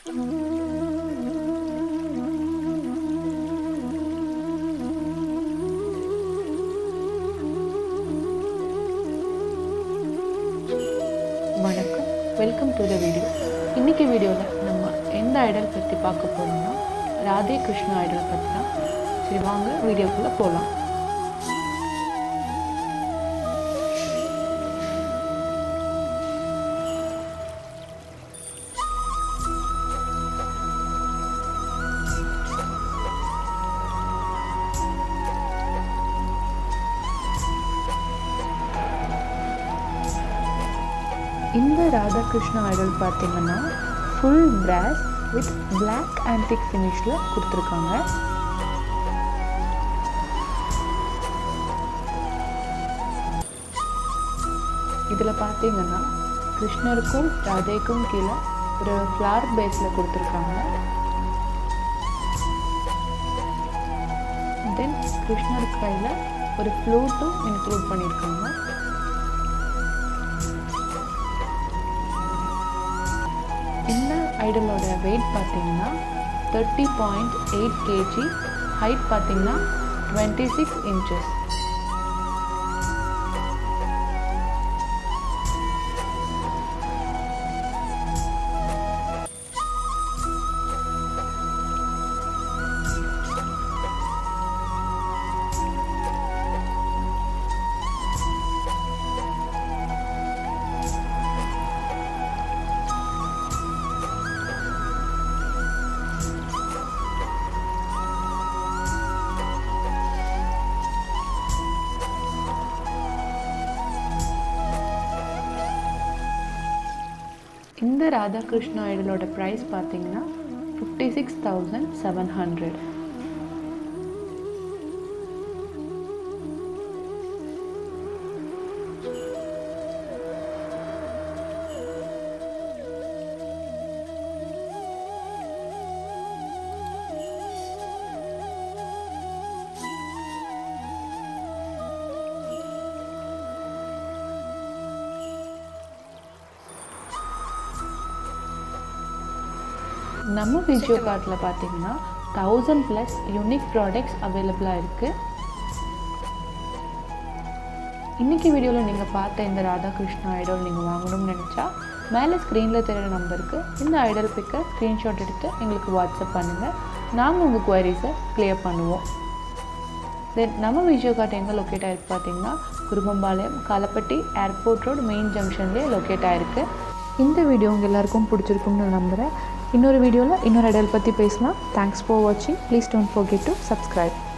வணக்கம் welcome to the video இன்னைக்கு வீடியோவில் நம்ம எந்த ஐடல் பற்றி பார்க்க போகிறோம்னா ராதே கிருஷ்ணா ஐடல் பற்றி தான் சரி வாங்க வீடியோக்குள்ளே போகலாம் இந்த ராதாகிருஷ்ணா ஐடல் பார்த்தீங்கன்னா full brass with black antique ஃபினிஷில் கொடுத்துருக்காங்க இதில் பார்த்தீங்கன்னா கிருஷ்ணருக்கும் ராதேக்கும் கீழே ஒரு ஃப்ளார் பேஸில் கொடுத்துருக்காங்க தென் கிருஷ்ணர் கையில் ஒரு ஃப்ளூட்டும் இன்க்ளூட் பண்ணியிருக்காங்க இந்த ஐடலோட வெயிட் பார்த்தீங்கன்னா thirty point eight KG height பார்த்தீங்கன்னா டுவெண்ட்டி சிக்ஸ் இன்ச்சஸ் இந்த ராதாகிருஷ்ணா ஐடலோட ப்ரைஸ் பார்த்தீங்கன்னா fifty six thousand seven hundred நம்ம விஜயோ கார்ட்டில் பார்த்தீங்கன்னா தௌசண்ட் ப்ளஸ் யூனிக் ப்ராடக்ட்ஸ் அவைலபிளாக இருக்குது இன்றைக்கி வீடியோவில் நீங்கள் பார்த்த இந்த ராதாகிருஷ்ணா ஐடல் நீங்கள் வாங்கணும்னு நினச்சா மேலே ஸ்க்ரீனில் தெரிகிற நம்பருக்கு இந்த ஐடல் பிக்கை ஸ்க்ரீன்ஷாட் எடுத்து எங்களுக்கு வாட்ஸ்அப் பண்ணுங்கள் நாங்கள் உங்கள் குவரிஸை க்ளியர் பண்ணுவோம் தென் நம்ம விஜயோ கார்ட் எங்கே லொக்கேட் ஆகிருக்கு பார்த்தீங்கன்னா Kurumbapalayam Kalapatti airport road main ஜங்ஷன்லேயே லொக்கேட் ஆகிருக்கு இந்த வீடியோ உங்கள் எல்லாருக்கும் பிடிச்சிருக்கும்னு நம்புகிறேன் இன்னொரு வீடியோவில் இன்னொரு ஐடல் பற்றி பேசலாம் தேங்க்ஸ் ஃபார் வாட்சிங் please don't forget to subscribe